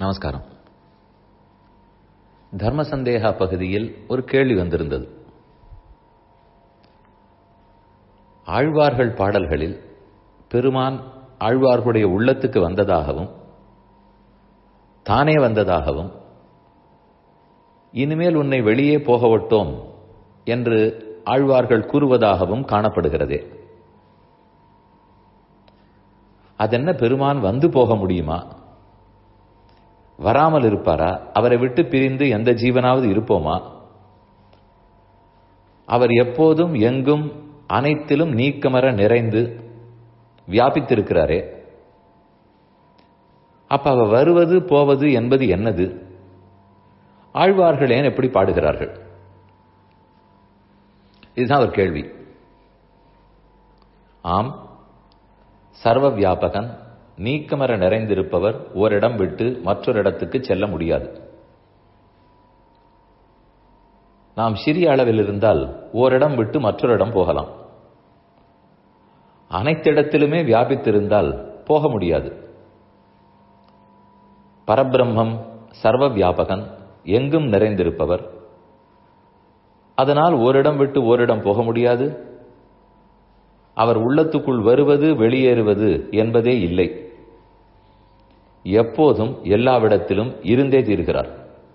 நமஸ்காரம் தர்ம சந்தேகா பகுதியில் ஒரு கேள்வி வந்திருந்தது ஆழ்வார்கள் பாடல்களில் பெருமான் ஆழ்வார்களுடைய உள்ளத்துக்கு வந்ததாகவும் தானே வந்ததாகவும் இனிமேல் உன்னை வெளியே போகவிட்டோம் என்று ஆழ்வார்கள் கூறுவதாகவும் காணப்படுகிறதே அதென்ன பெருமான் வந்து போக முடியுமா வராமல் இருப்பாரா அவரை விட்டு பிரிந்து எந்த ஜீவனாவது இருப்போமா அவர் எப்போதும் எங்கும் அனைத்திலும் நீக்கமர நிறைந்து வியாபித்திருக்கிறாரே அப்ப அவர் வருவது போவது என்பது என்னது ஆழ்வார்கள் ஏன் எப்படி பாடுகிறார்கள் இதுதான் ஒரு கேள்வி ஆம் சர்வ வியாபகன் நீக்கமர நிறைந்திருப்பவர் ஓரிடம் விட்டு மற்றொரு இடத்துக்கு செல்ல முடியாது நாம் சிறிய அளவில் இருந்தால் ஓரிடம் விட்டு மற்றொரு இடம் போகலாம் அனைத்திடத்திலுமே வியாபித்திருந்தால் போக முடியாது பரபிரம்மம் சர்வ வியாபகன் எங்கும் நிறைந்திருப்பவர் அதனால் ஓரிடம் விட்டு ஓரிடம் போக முடியாது அவர் உள்ளத்துக்குள் வருவது வெளியேறுவது என்பதே இல்லை எப்போதும் எல்லாவிடத்திலும் இருந்தே தீர்கிறார்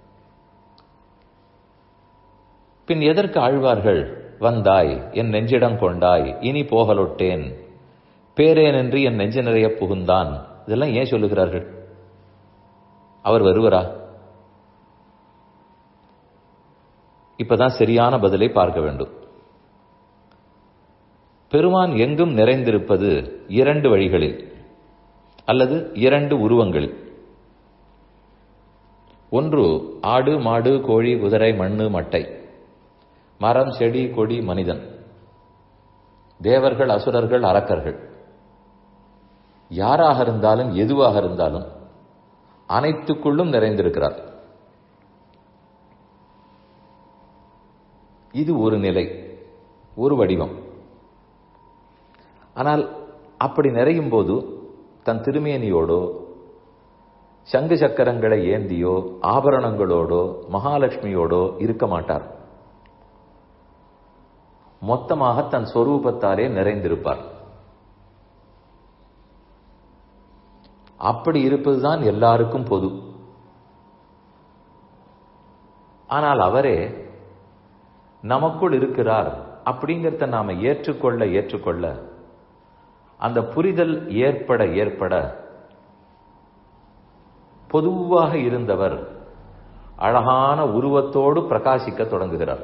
பின் எதற்கு ஆழ்வார்கள் வந்தாய் என் நெஞ்சிடம் கொண்டாய் இனி போகலொட்டேன் பேரேன் என்று என் நெஞ்சு நிறைய புகுந்தான் இதெல்லாம் ஏன் சொல்லுகிறார்கள் அவர் வருவரா இப்பதான் சரியான பதிலை பார்க்க வேண்டும் பெருமான் எங்கும் நிறைந்திருப்பது இரண்டு வழிகளில் அல்லது இரண்டு உருவங்களில் ஒன்று ஆடு மாடு கோழி குதிரை மண்ணு மட்டை மரம் செடி கொடி மனிதன் தேவர்கள் அசுரர்கள் அரக்கர்கள் யாராக இருந்தாலும் எதுவாக இருந்தாலும் அனைத்துக்குள்ளும் நிறைந்திருக்கிறார் இது ஒரு நிலை ஒரு வடிவம் ஆனால் அப்படி நிறையும் போது தன் திருமேனியோடோ சங்கு சக்கரங்களை ஏந்தியோ ஆபரணங்களோடோ மகாலட்சுமியோடோ இருக்க மாட்டார் மொத்தமாக தன் சொரூபத்தாலே நிறைந்திருப்பார் அப்படி இருப்பதுதான் எல்லாருக்கும் பொது ஆனால் அவரே நமக்குள் இருக்கிறார் அப்படிங்கிறத நாம ஏற்றுக்கொள்ள ஏற்றுக்கொள்ள அந்த புரிதல் ஏற்பட ஏற்பட பொதுவாக இருந்தவர் அழகான உருவத்தோடு பிரகாசிக்க தொடங்குகிறார்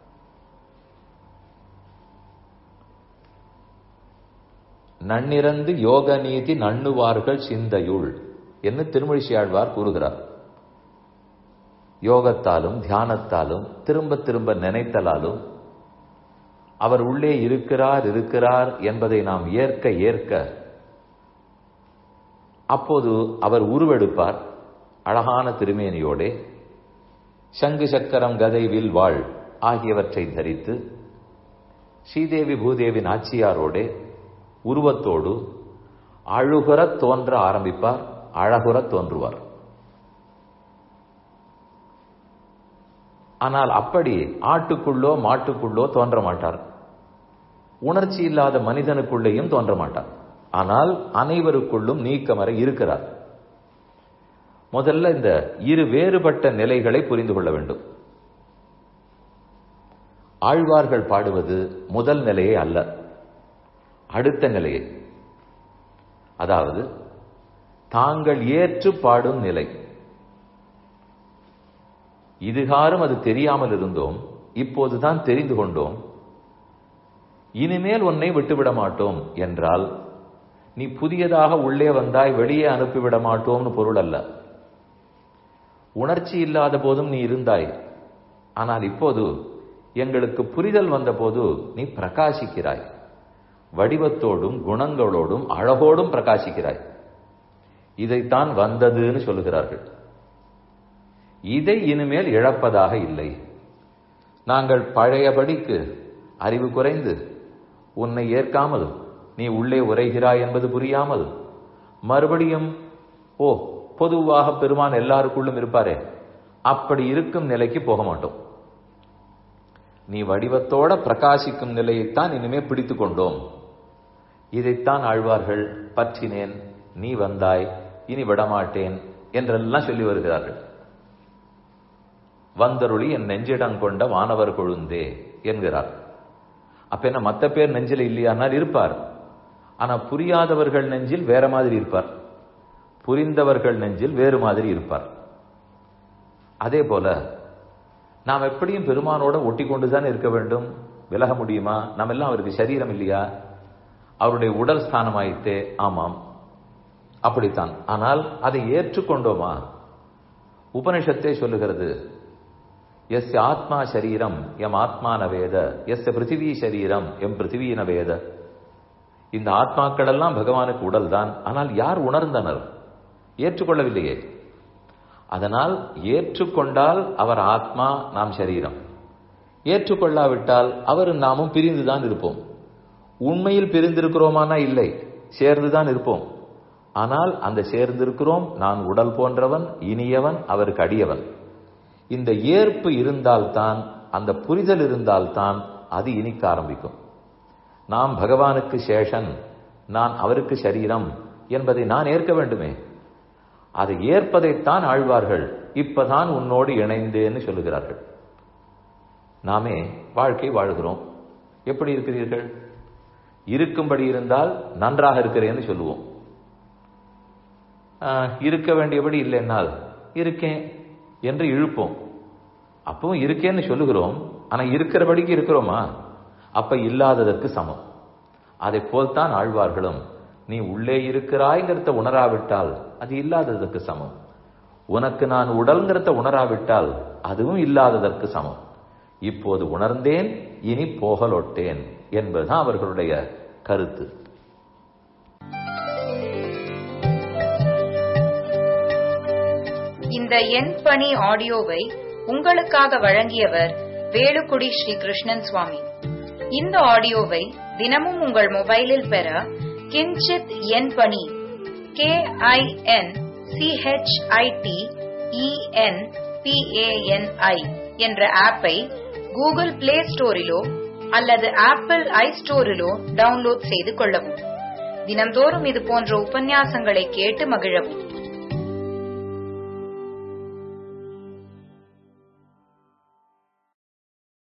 நன்னிறந்து யோக நீதி நண்ணுவார்கள் சிந்தையுள் என்று திருமொழிசியாழ்வார் கூறுகிறார் யோகத்தாலும் தியானத்தாலும் திரும்ப திரும்ப நினைத்தலாலும் அவர் உள்ளே இருக்கிறார் இருக்கிறார் என்பதை நாம் ஏற்க ஏற்க அப்போது அவர் உருவெடுப்பார் அழகான திருமேனியோடே சங்கு சக்கரம் கதை வில் வாழ் ஆகியவற்றை தரித்து ஸ்ரீதேவி பூதேவி நாச்சியாரோடே உருவத்தோடு அழுகுறத் தோன்ற ஆரம்பிப்பார் அழகுறத் தோன்றுவார் ஆனால் அப்படி ஆட்டுக்குள்ளோ மாட்டுக்குள்ளோ தோன்ற மாட்டார் உணர்ச்சி இல்லாத மனிதனுக்குள்ளேயும் தோன்ற மாட்டார் ஆனால் அனைவருக்குள்ளும் நீக்கமர இருக்கிறார் முதல்ல இந்த இரு வேறுபட்ட நிலைகளை புரிந்து கொள்ள வேண்டும் ஆழ்வார்கள் பாடுவது முதல் நிலையே அல்ல அடுத்த நிலையை அதாவது தாங்கள் ஏற்று பாடும் நிலை இதுகாரும் அது தெரியாமல் இருந்தோம் இப்போதுதான் தெரிந்து கொண்டோம் இனிமேல் உன்னை விட்டுவிட மாட்டோம் என்றால் நீ புதியதாக உள்ளே வந்தாய் வெளியே அனுப்பிவிட மாட்டோம்னு பொருள் அல்ல உணர்ச்சி இல்லாத போதும் நீ இருந்தாய் ஆனால் இப்போது எங்களுக்கு புரிதல் வந்தபோது நீ பிரகாசிக்கிறாய் வடிவத்தோடும் குணங்களோடும் அழகோடும் பிரகாசிக்கிறாய் இதைத்தான் வந்ததுன்னு சொல்லுகிறார்கள் இதை இனிமேல் இழப்பதாக இல்லை நாங்கள் பழையபடிக்கு அறிவு குறைந்து உன்னை ஏற்காமல் நீ உள்ளே உரைகிறாய் என்பது புரியாமல் மறுபடியும் ஓ பொதுவாக பெருமான் எல்லாருக்குள்ளும் இருப்பாரே அப்படி இருக்கும் நிலைக்கு போக மாட்டோம் நீ வடிவத்தோட பிரகாசிக்கும் நிலையைத்தான் இனிமே பிடித்து கொண்டோம் இதைத்தான் ஆழ்வார்கள் பற்றினேன் நீ வந்தாய் இனி விடமாட்டேன் என்றெல்லாம் சொல்லி வருகிறார்கள் வந்தருளி என் நெஞ்சிடம் கொண்ட வானவர் கொழுந்தே என்கிறார் அப்ப என்ன மத்த பேர் நெஞ்சில் இல்லையானால் இருப்பார் ஆனா புரியாதவர்கள் நெஞ்சில் வேற மாதிரி இருப்பார் புரிந்தவர்கள் நெஞ்சில் வேறு மாதிரி இருப்பார் அதே போல நாம் எப்படியும் பெருமானோட ஒட்டி கொண்டுதான் இருக்க வேண்டும் விலக முடியுமா நம்ம எல்லாம் அவருக்கு சரீரம் இல்லையா அவருடைய உடல் ஸ்தானம் ஆயிட்டே ஆமாம் அப்படித்தான் ஆனால் அதை ஏற்றுக்கொண்டோமா உபனிஷத்தே சொல்லுகிறது எஸ் ஆத்மா சரீரம் எம் ஆத்மா நவேத எஸ் பிருத்திவி சரீரம் எம் பிருத்திவி நவேத இந்த ஆத்மாக்கள் எல்லாம் பகவானுக்கு உடல் தான் ஆனால் யார் உணர்ந்தனர் ஏற்றுக்கொள்ளவில்லையே அதனால் ஏற்றுக்கொண்டால் அவர் ஆத்மா நாம் சரீரம் ஏற்றுக்கொள்ளாவிட்டால் அவர் நாமும் பிரிந்துதான் இருப்போம் உண்மையில் பிரிந்திருக்கிறோமானா இல்லை சேர்ந்துதான் இருப்போம் ஆனால் அந்த சேர்ந்திருக்கிறோம் நான் உடல் போன்றவன் இனியவன் அவருக்கு அடியவன் இந்த ஏற்பு இருந்தால்தான் அந்த புரிதல் இருந்தால்தான் அது இனிக்க ஆரம்பிக்கும் நாம் பகவானுக்கு சேஷன் நான் அவருக்கு சரீரம் என்பதை நான் ஏற்க வேண்டுமே அதை ஏற்பதைத்தான் ஆழ்வார்கள் இப்பதான் உன்னோடு இணைந்தேன்னு சொல்லுகிறார்கள் நாமே வாழ்க்கை வாழ்கிறோம் எப்படி இருக்கிறீர்கள் இருக்கும்படி இருந்தால் நன்றாக இருக்கிறேன்னு சொல்லுவோம் இருக்க வேண்டியபடி இல்லைன்னால் இருக்கேன் என்று இழுப்போம் அப்பவும் இருக்கேன்னு சொல்லுகிறோம் ஆனா இருக்கிறபடிக்கு இருக்கிறோமா அப்ப இல்லாததற்கு சமம் அதை போல்தான் ஆழ்வார்களும் நீ உள்ளே இருக்கிறாய்ங்கிறத உணராவிட்டால் அது இல்லாததற்கு சமம் உனக்கு நான் உடல்ங்கிறத உணராவிட்டால் அதுவும் இல்லாததற்கு சமம் இப்போது உணர்ந்தேன் இனி போகலொட்டேன் என்பதுதான் அவர்களுடைய கருத்து இந்த என் பணி ஆடியோவை உங்களுக்காக வழங்கியவர் வேலுக்குடி ஸ்ரீ கிருஷ்ணன் சுவாமி இந்த ஆடியோவை தினமும் உங்கள் மொபைலில் பெற கிஞ்சித் என் பணி கே ஐ என் சிஹெச்ஐடி இஎன் பிஏஎன்ஐ என்ற ஆப்பை கூகுள் பிளே ஸ்டோரிலோ அல்லது ஆப்பிள் ஐ ஸ்டோரிலோ டவுன்லோட் செய்து கொள்ளவும் தினம்தோறும் இது போன்ற உபன்யாசங்களை கேட்டு மகிழவும்